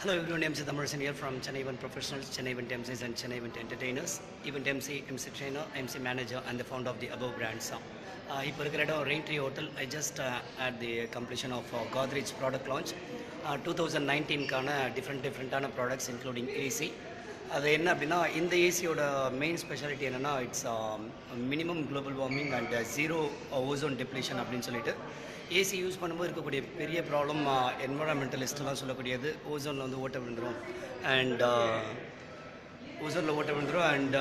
Hello everyone, MC Thamarasan here from Chennai Event Professionals, Chennai Event MCs and Chennai Event Entertainers, Event MC, MC Trainer, MC Manager and the founder of the above brands. Uh, இப்போ இருக்கிற இடம் Rain Tree hotel I just at the completion of Godrej product launch two thousand நைன்டீன்கான different டிஃப்ரெண்ட்டான products including AC அது என்ன அப்படின்னா இந்த ஏசியோட மெயின் ஸ்பெஷாலிட்டி என்னென்னா it's minimum global warming and zero ozone depletion அப்படின்னு சொல்லிட்டு ஏசி யூஸ் பண்ணும்போது இருக்கக்கூடிய பெரிய ப்ராப்ளம் என்வரான்மெண்டலிஸ்ட்லாம் சொல்லக்கூடியது ஓசோனில் வந்து ஓட்ட விழுந்துரும் அண்ட் ஓசோனில் ஓட்ட விழுந்துரும் அண்ட்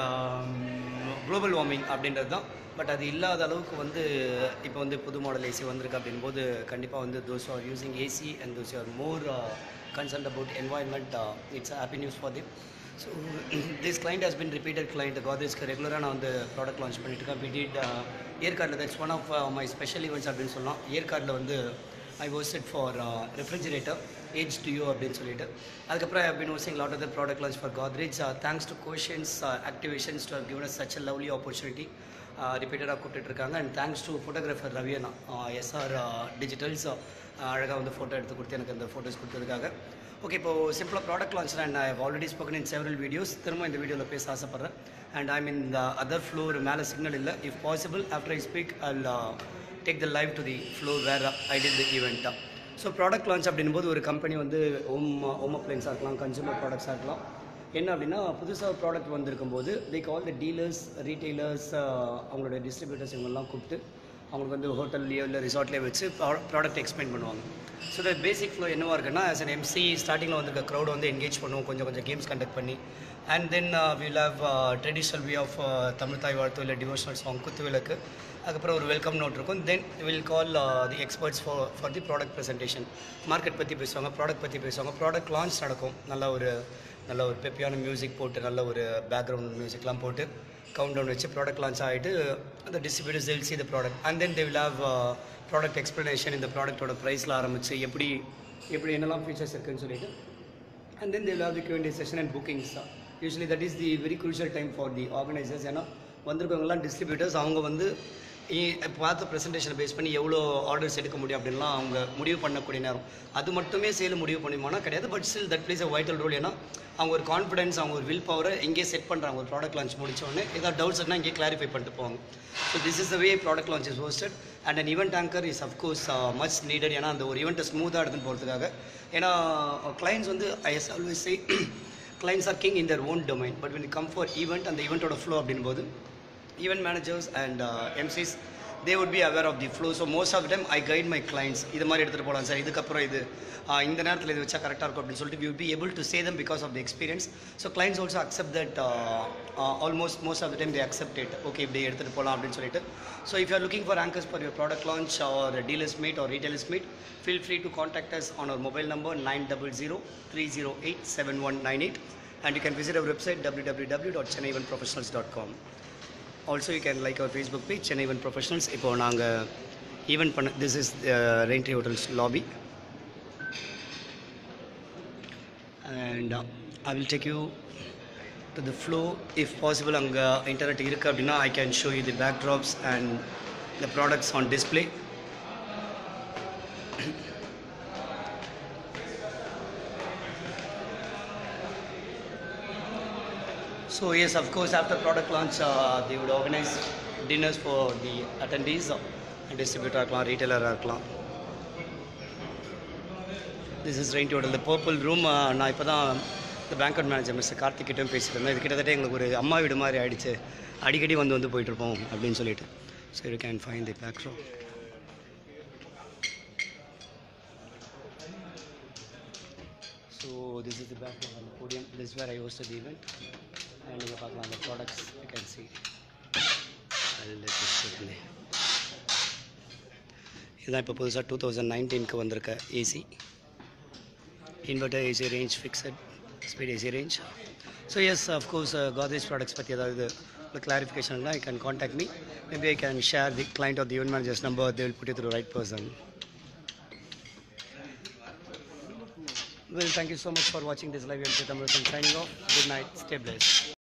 குளோபல் வார்மிங் அப்படின்றது தான் பட் அது இல்லாத அளவுக்கு வந்து இப்போ வந்து புது மாடல் ஏசி வந்திருக்கு அப்படின்போது கண்டிப்பாக வந்து those are using AC and those are more concern about environment it's happy news for them so this client has been repeated client கோத்ரேஜ்க்கு ரெகுலராக நான் வந்து ப்ராடக்ட் லான்ச் பண்ணிட்டு இருக்கேன் வி டிட் ஏற்காடில் that's one of my special events அப்படின்னு சொல்லலாம் ஏற்காடில் வந்து I was for refrigerator age to you அப்படின்னு சொல்லிட்டு அதுக்கப்புறம் I been washing lot of the product launch for Godrej thanks to கோஷன்ஸ் activations to given us such a lovely opportunity ரிப்பீட்டடாக கூப்பிட்டுருக்காங்க and thanks to photographer ரவியனா எஸ்ஆர் டிஜிட்டல்ஸ் அழகாக வந்து photo எடுத்து கொடுத்து எனக்கு அந்த ஃபோட்டோஸ் கொடுத்ததுக்காக ஓகே இப்போ சிம்பிளாக product launch and I already spoken in several videos திரும்ப இந்த வீடியோவில் பேச ஆசைப்பட்றேன் and I mean the other floor மேலே சிக்னல் இல்லை if possible after I speak I take the live to the floor where I did the ஈவெண்ட்டாக so product launch அப்படின்னும் போது ஒரு கம்பெனி வந்து ஹோம் ஹோம் அப்ளைன்ஸாக இருக்கலாம் கன்சூமர் ப்ராடக்ட்ஸாக இருக்கலாம் என்ன அப்படின்னா புதுசாக ஒரு ப்ராடக்ட் வந்திருக்கும் போது like all the dealers retailers அவங்களோட டிஸ்ட்ரிபியூட்டர்ஸ் இவங்கெல்லாம் கூப்பிட்டு அவங்களுக்கு வந்து ஹோட்டல்லையோ இல்லை ரிசார்ட்லேயோ வச்சு ப்ராடக்ட் எக்ஸ்பிளைன் பண்ணுவாங்க ஸோ த பேசிக் ஃப்ளோ என்னவாக இருக்குன்னா ஆஸ் அன் எம்சி ஸ்டார்டிங்கில் வந்திருக்க க்ரௌட் வந்து என்கேஜ் பண்ணுவோம் கொஞ்சம் கொஞ்சம் கேம்ஸ் கண்டக்ட் பண்ணி and then will have traditional way of Tamil தாய் வாழ்த்து இல்லை டிவோஷனல் சாங் குத்து விளக்கு அதுக்கப்புறம் ஒரு வெல்கம் நோட் இருக்கும் then will call the experts for for the product presentation market பற்றி பேசுவாங்க ப்ராடக்ட் பற்றி பேசுவாங்க ப்ராடக்ட் லான்ச் நடக்கும் நல்ல ஒரு நல்ல ஒரு பெப்பியான மியூசிக் போட்டு நல்ல ஒரு பேக்ரவுண்ட் மியூசிக்லாம் போட்டு கவுண்ட் டவுன் வச்சு ப்ராடக்ட் லான்ச் ஆகிட்டு அந்த distributors will see the product and then they will have product explanation இந்த ப்ராடக்ட்டோட ப்ரைஸில் ஆரம்பித்து எப்படி எப்படி என்னெல்லாம் ஃபீச்சர்ஸ் இருக்குன்னு சொல்லிட்டு and then they will have the QNT session and bookings தான் usually that is the very crucial time for the organisers ஏன்னா வந்திருக்கவங்கலாம் டிஸ்ட்ரிபியூட்டர்ஸ் அவங்க வந்து பார்த்த ப்ரெசன்டேஷனை பேஸ் பண்ணி எவ்வளோ ஆர்டர்ஸ் எடுக்க முடியும் அப்படின்லாம் அவங்க முடிவு பண்ணக்கூடிய நேரம் அது மட்டுமே சேல் முடிவு பண்ணியுமானா கிடையாது but still that plays a vital role ஏன்னா அவங்க ஒரு கான்ஃபிடன்ஸ் அவங்க ஒரு வில் பவரை இங்கே செட் பண்ணுறாங்க ஒரு ப்ராடக்ட் லான்ச் முடிச்ச உடனே ஏதாவது டவுட்ஸ் இருந்தால் இங்கே கிளாரிஃபை பண்ணிட்டு போவாங்க so this is the way product launch is hosted and an event anchor is of course much needed ஏன்னா அந்த ஒரு ஈவெண்ட்டை ஸ்மூத்தாக எடுத்துன்னு போகிறதுக்காக ஏன்னா கிளைண்ட்ஸ் வந்து I as always say clients are king in their own domain but when you come for event அந்த ஈவெண்ட்டோட ஃப்ளோ அப்படின்போது event managers and MCs they would be aware of the flow so most of the time i guide my clients இது மாதிரி எடுத்துகிட்டு போகலாம் sir இதுக்கப்புறம் இது ஆஹ் இந்த நேரத்தில் இது வச்சா கரெக்டாக இருக்கும் அப்படின்னு சொல்லிட்டு we will be able to say them because of the experience so clients also accept that uh, uh, almost most of the time they accept it okay இப்படி எடுத்துகிட்டு போகலாம் அப்படின்னு சொல்லிட்டு so if you are looking for anchors for your product launch or a dealers meet or retailers meet feel free to contact us on our mobile number 900-308-7198 and you can visit our website www.chennaivanprofessionals.com also you can like our Facebook page Chennai event professionals இப்போ நாங்கள் event பண்ண this is Raintree hotels lobby and I will take you to the flow if possible அங்கே internet இருக்குது அப்படின்னா I can show you the backdrops and the products on display So yes, of course, after product launch, uh, they would organize dinners for the attendees, uh, distributor இருக்கலாம் retailer இருக்கலாம் this is Rain hotel the purple room நான் இப்போ தான் இந்த பேங்க்அவுட் manager mister Karthik கிட்டும் பேசிட்டு இருந்தேன் இது கிட்டத்தட்ட எங்களுக்கு ஒரு அம்மா வீடு மாதிரி ஆயிடுச்சு அடிக்கடி வந்து வந்து போயிட்டுருப்போம் அப்படின்னு சொல்லிட்டு so you can find the back room So this is the back of the podium. This is where I hosted the event. And நீங்கள் பார்க்கலாம் அந்த ப்ராடக்ட்ஸ் யூ கேன் சி இதுதான் இப்போ புதுசாக டூ தௌசண்ட் நைன்டீனுக்கு வந்திருக்க AC inverter AC range fixed speed AC range so yes of course Godrej products பற்றி ஏதாவது கிளாரிஃபிகேஷன்லாம் I can contact me maybe I can share the client of the யூன் managers number they will put to right person Well, thank you so much for watching this live. I'm Tamil signing off. Good night. Stay blessed.